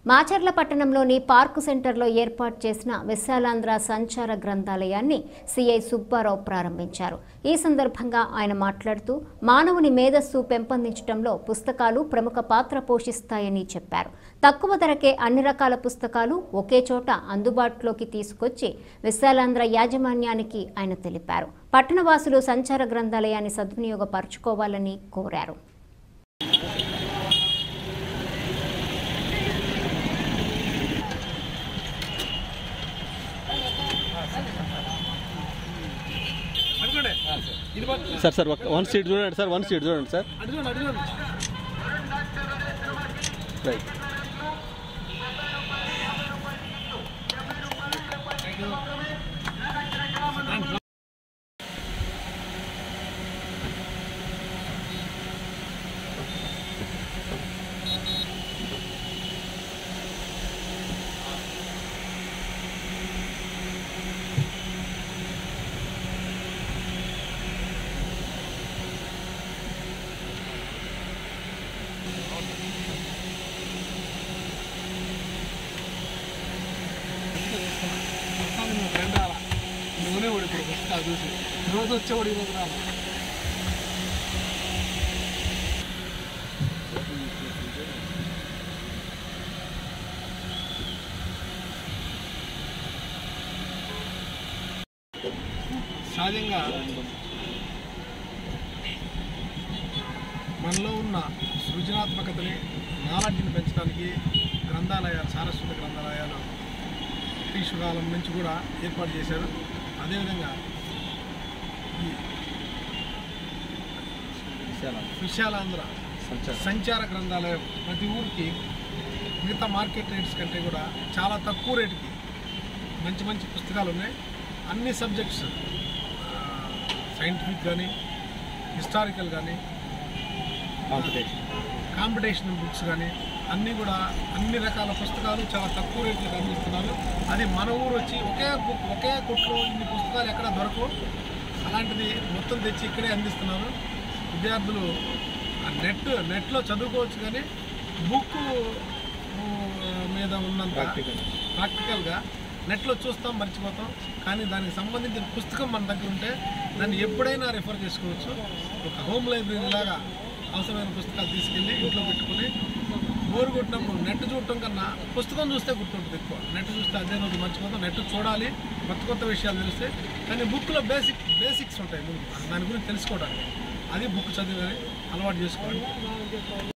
మాచర్ల పట్టణంలోని పార్కు సెంటర్లో ఏర్పాటు చేసిన విశాలాంధ్ర సంచార గ్రంథాలయాన్ని సిఐ సుబ్బారావు ప్రారంభించారు ఈ సందర్భంగా ఆయన మాట్లాడుతూ మానవుని మేధస్సు పెంపొందించడంలో పుస్తకాలు ప్రముఖ పాత్ర పోషిస్తాయని చెప్పారు తక్కువ ధరకే అన్ని రకాల పుస్తకాలు ఒకే చోట అందుబాటులోకి తీసుకొచ్చి విశాలాంధ్ర యాజమాన్యానికి ఆయన తెలిపారు పట్టణవాసులు సంచార గ్రంథాలయాన్ని సద్వినియోగపరచుకోవాలని కోరారు సార్ సార్ ఒక- వన్ సీట్ చూడండి సార్ వన్ సీట్ చూడండి సార్ రైట్ నూనె ఓడిపోయి పుస్తకాలు చూసి రోజు వచ్చేవాడు ఈరోజు రాదు సహజంగా మనలో ఉన్న సృజనాత్మకతని నాలెడ్జ్ని పెంచడానికి గ్రంథాలయాలు సారస్వత గ్రంథాలయాలు బ్రిటిష్ కాలం నుంచి కూడా ఏర్పాటు చేశారు అదేవిధంగా ఈ విశాలాంధ్ర సంచార గ్రంథాలయం ప్రతి ఊరికి మిగతా మార్కెట్ రేట్స్ కంటే కూడా చాలా తక్కువ రేటుకి మంచి మంచి పుస్తకాలు ఉన్నాయి అన్ని సబ్జెక్ట్స్ సైంటిఫిక్ కానీ హిస్టారికల్ కానీ కాంపిటీషన్ కాంపిటీషన్ బుక్స్ కానీ అన్నీ కూడా అన్ని రకాల పుస్తకాలు చాలా తక్కువ రేట్లకు అందిస్తున్నారు అది మన ఊరు వచ్చి ఒకే బుక్ ఒకే కొట్లో ఇన్ని పుస్తకాలు ఎక్కడ దొరకవు అలాంటిది మొత్తం తెచ్చి ఇక్కడే అందిస్తున్నారు విద్యార్థులు ఆ నెట్ నెట్లో చదువుకోవచ్చు కానీ బుక్ మీద ఉన్నంత Practical. ప్రాక్టికల్గా నెట్లో చూస్తాం మర్చిపోతాం కానీ దానికి సంబంధించిన పుస్తకం మన దగ్గర ఉంటే దాన్ని ఎప్పుడైనా రెఫర్ చేసుకోవచ్చు ఒక హోమ్ లైబ్రరీ లాగా అవసరమైన పుస్తకాలు తీసుకెళ్ళి ఇంట్లో పెట్టుకుని బోరు కొట్టినప్పుడు నెట్ చూడటం కన్నా పుస్తకం చూస్తే గుర్తుంటుంది ఎక్కువ నెట్ చూస్తే అదే రోజు మర్చిపోతాం నెట్ చూడాలి కొత్త కొత్త విషయాలు తెలిస్తే కానీ బుక్లో బేసిక్ బేసిక్స్ ఉంటాయి ముందు దాని గురించి తెలుసుకోవడానికి అది బుక్ చదివి అలవాటు చేసుకోవాలి